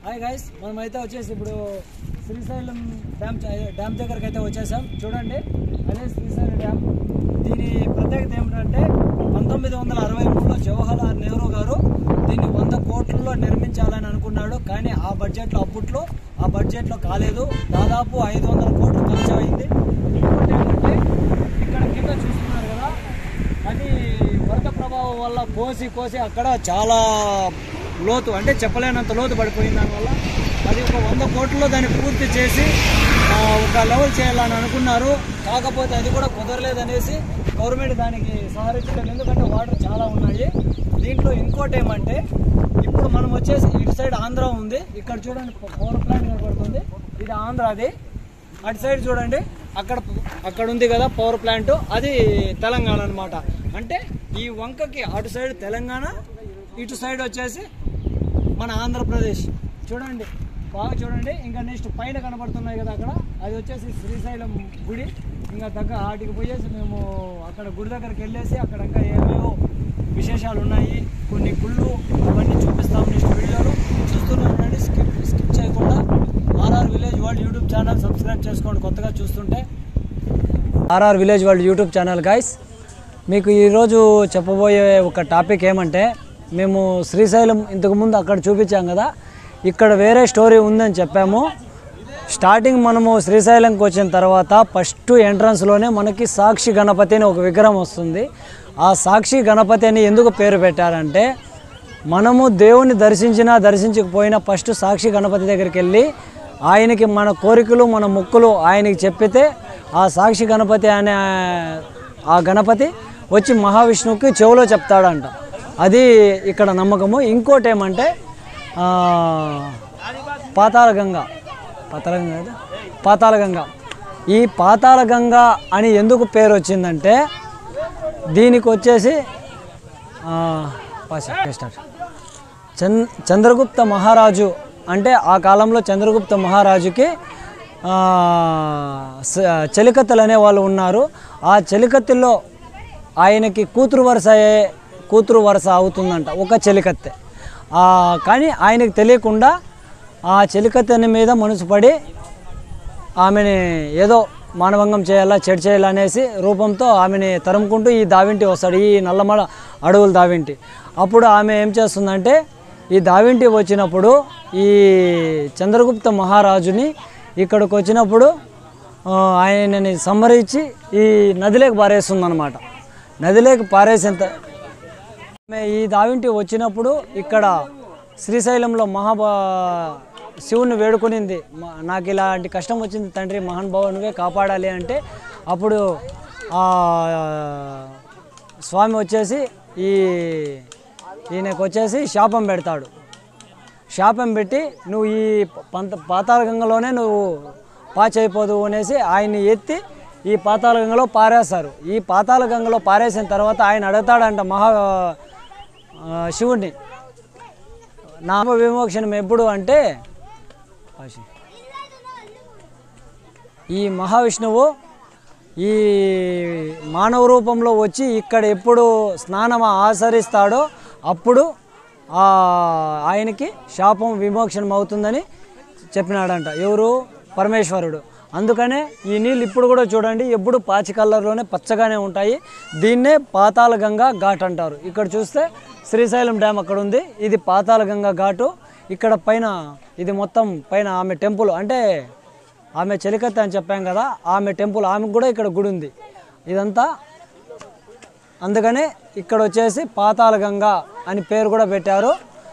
Hi guys మనమైతే వచ్చేసి ఇప్పుడు శ్రీశైలం డ్యామ్ చ- డ్యామ్ దగ్గరికి అయితే వచ్చేసాం చూడండి అదే శ్రీశైలం డ్యామ్ దీని ప్రత్యేకత ఏమిటంటే పంతొమ్మిది వందల అరవై మూడులో జవహర్లాల్ నెహ్రూ గారు దీన్ని వంద కోట్లలో నిర్మించాలని అనుకున్నాడు కానీ ఆ బడ్జెట్లో అప్పట్లో ఆ బడ్జెట్లో కాలేదు దాదాపు ఐదు వందల కోట్లు ఖర్చు అయింది ఇంకోటి ఏంటంటే ఇక్కడ కింద చూస్తున్నారు కదా అది వరద ప్రభావం వల్ల కోసి కోసి అక్కడ చాలా లోతు అంటే చెప్పలేనంత లోతు పడిపోయింది దానివల్ల అది ఒక వంద కోట్లలో దాన్ని పూర్తి చేసి ఆ, ఒక లెవెల్ చేయాలని అనుకున్నారు కాకపోతే అది కూడా కుదరలేదనేసి గవర్నమెంట్ దానికి సహకరించలేదు ఎందుకంటే వాటర్ చాలా ఉన్నాయి దీంట్లో ఇంకోటి ఏమంటే ఇప్పుడు మనం వచ్చేసి ఇటు సైడ్ ఆంధ్ర ఉంది ఇక్కడ చూడండి పవర్ ప్లాంట్ కనబడుతుంది ఇది ఆంధ్రాది అటు సైడ్ చూడండి అక్కడ అక్కడ ఉంది కదా పవర్ ప్లాంట్ అది తెలంగాణ అన్నమాట అంటే ఈ వంకకి అటు సైడ్ తెలంగాణ ఇటు సైడ్ వచ్చేసి మన ఆంధ్రప్రదేశ్ చూడండి బాగా చూడండి ఇంకా నెక్స్ట్ పైన కనబడుతున్నాయి కదా అక్కడ అది వచ్చేసి శ్రీశైలం గుడి ఇంకా దగ్గర వాటికి పోయేసి మేము అక్కడ గుడి దగ్గరికి వెళ్ళేసి అక్కడ ఇంకా ఏమేవో విశేషాలు ఉన్నాయి కొన్ని గుళ్ళు అవన్నీ చూపిస్తాం నెక్స్ట్ వీడియోలో చూస్తూనే ఉండండి స్కిప్ స్కిప్ చేయకుండా RR village world YouTube channel subscribe చేసుకోండి కొత్తగా చూస్తుంటే RR village world YouTube channel guys మీకు ఈరోజు చెప్పబోయే ఒక టాపిక్ ఏమంటే మేము శ్రీశైలం ఇంతకుముందు అక్కడ చూపించాం కదా ఇక్కడ వేరే స్టోరీ ఉందని చెప్పాము స్టార్టింగ్ మనము శ్రీశైలంకి వచ్చిన తర్వాత ఫస్ట్ ఎంట్రన్స్లోనే మనకి సాక్షి గణపతి అని ఒక విగ్రహం వస్తుంది ఆ సాక్షి గణపతి అని ఎందుకు పేరు పెట్టారంటే మనము దేవుని దర్శించినా దర్శించకపోయినా ఫస్ట్ సాక్షి గణపతి దగ్గరికి వెళ్ళి ఆయనకి మన కోరికలు మన మొక్కులు ఆయనకి చెప్పితే ఆ సాక్షి గణపతి అనే ఆ గణపతి వచ్చి మహావిష్ణువుకి చెవులో చెప్తాడంట అది ఇక్కడ నమ్మకము ఇంకోటి ఏమంటే ఆ, పాతాళ గంగ పాతాళ గంగ కదా? పాతాళ గంగ ఈ పాతాళ గంగ అని ఎందుకు పేరు వచ్చిందంటే దీనికి వచ్చేసి ఆ, పాస- స్టార్ట్. చంద్ చంద్రగుప్త మహారాజు అంటే ఆ కాలంలో చంద్రగుప్త మహారాజుకి ఆ, స- చెలికత్తెలు అనే వాళ్ళు ఉన్నారు ఆ చెలికత్తెల్లో ఆయనకి కూతురు వరుస అయ్యే కూతురు వరుస అవుతుందంట ఒక చెలికత్తె ఆ, కానీ ఆయనకి తెలియకుండా ఆ చెలికత్తెని మీద మనసు పడి ఆమెని ఏదో మానవంగం చేయాలా చెడు చేయాలా అనేసి రూపంతో ఆమెని తరుముకుంటూ ఈ దావింటి వస్తాడు ఈ నల్లమల అడవుల దావింటి అప్పుడు ఆమె ఏం చేస్తుందంటే ఈ దావింటి వచ్చినప్పుడు ఈ చంద్రగుప్త మహారాజుని ఇక్కడికి వచ్చినప్పుడు ఆ, ఆయనని సంహరించి ఈ నదిలోకి పారేస్తుందన్నమాట నదిలోకి పారేసేంత ఆమె ఈ దావింటి వచ్చినప్పుడు ఇక్కడ శ్రీశైలంలో మహాబా శివుని వేడుకునింది "మా- నాకు ఇలాంటి కష్టం వచ్చింది తండ్రి మహానుభావ నువ్వే కాపాడాలి అంటే అప్పుడు ఆ స్వామి వచ్చేసి ఈ ఈయనకు వచ్చేసి శాపం పెడతాడు శాపం పెట్టి నువ్వు ఈ పంత పాతాళ గంగలోనే నువ్వు పాచైపోదు అనేసి ఆయన్ని ఎత్తి ఈ పాతాళ గంగలో పారేస్తారు ఈ పాతాళ గంగలో పారేసిన తర్వాత ఆయన అడుగుతాడంట మహా ఆ, శివుణ్ణి నామ విమోక్షణం ఎప్పుడు అంటే ఆశి. ఈ మహావిష్ణువు ఈ మానవ రూపంలో వచ్చి ఇక్కడ ఎప్పుడు స్నానం ఆచరిస్తాడో అప్పుడు ఆ ఆయనకి శాపం విమోక్షణం అవుతుందని చెప్పినాడంట ఎవరు పరమేశ్వరుడు అందుకనే ఈ నీళ్ళు ఇప్పుడు కూడా చూడండి ఎప్పుడు పాచి కలర్లోనే పచ్చగానే ఉంటాయి దీన్నే పాతాళ గంగా ఘాట్ అంటారు ఇక్కడ చూస్తే శ్రీశైలం డ్యామ్ అక్కడ ఉంది ఇది పాతాళ గంగా ఘాటు ఇక్కడ పైన ఇది మొత్తం పైన ఆమె టెంపుల్ అంటే ఆమె చెలికత్త అని చెప్పాం కదా ఆమె టెంపుల్ ఆమెకు కూడా ఇక్కడ గుడి ఉంది ఇదంతా అందుకనే ఇక్కడ వచ్చేసి పాతాళ గంగా అని పేరు కూడా పెట్టారు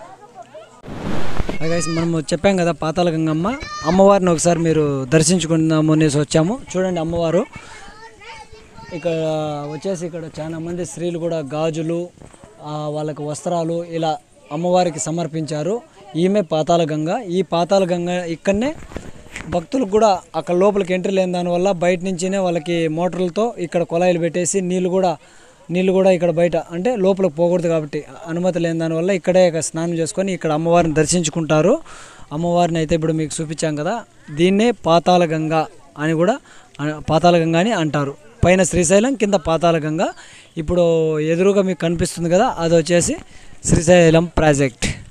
గైస్ మనం చెప్పాం కదా పాతాళ గంగమ్మ అమ్మవారిని ఒకసారి మీరు దర్శించుకుందాము అనేసి వచ్చాము చూడండి అమ్మవారు ఇక్కడ వచ్చేసి ఇక్కడ చాలా మంది స్త్రీలు కూడా గాజులు ఆ, వాళ్ళకి వస్త్రాలు ఇలా అమ్మవారికి సమర్పించారు ఈమె పాతాళ గంగ ఈ పాతాళ గంగ ఇక్కడనే భక్తులకు కూడా అక్కడ లోపలికి ఎంట్రీ లేని దానివల్ల బయట నుంచినే వాళ్ళకి మోటార్లతో ఇక్కడ కొలాయిలు పెట్టేసి నీళ్ళు కూడా నీళ్ళు కూడా ఇక్కడ బయట అంటే లోపలికి పోకూడదు కాబట్టి అనుమతి లేని దానివల్ల ఇక్కడే ఇక స్నానం చేసుకొని ఇక్కడ అమ్మవారిని దర్శించుకుంటారు అమ్మవారిని అయితే ఇప్పుడు మీకు చూపించాం కదా దీన్నే పాతాళ గంగ అని కూడా అన- పాతాళ గంగ అని అంటారు పైన శ్రీశైలం కింద పాతాళ గంగ ఇప్పుడు ఎదురుగా మీకు కనిపిస్తుంది కదా అది వచ్చేసి శ్రీశైలం ప్రాజెక్ట్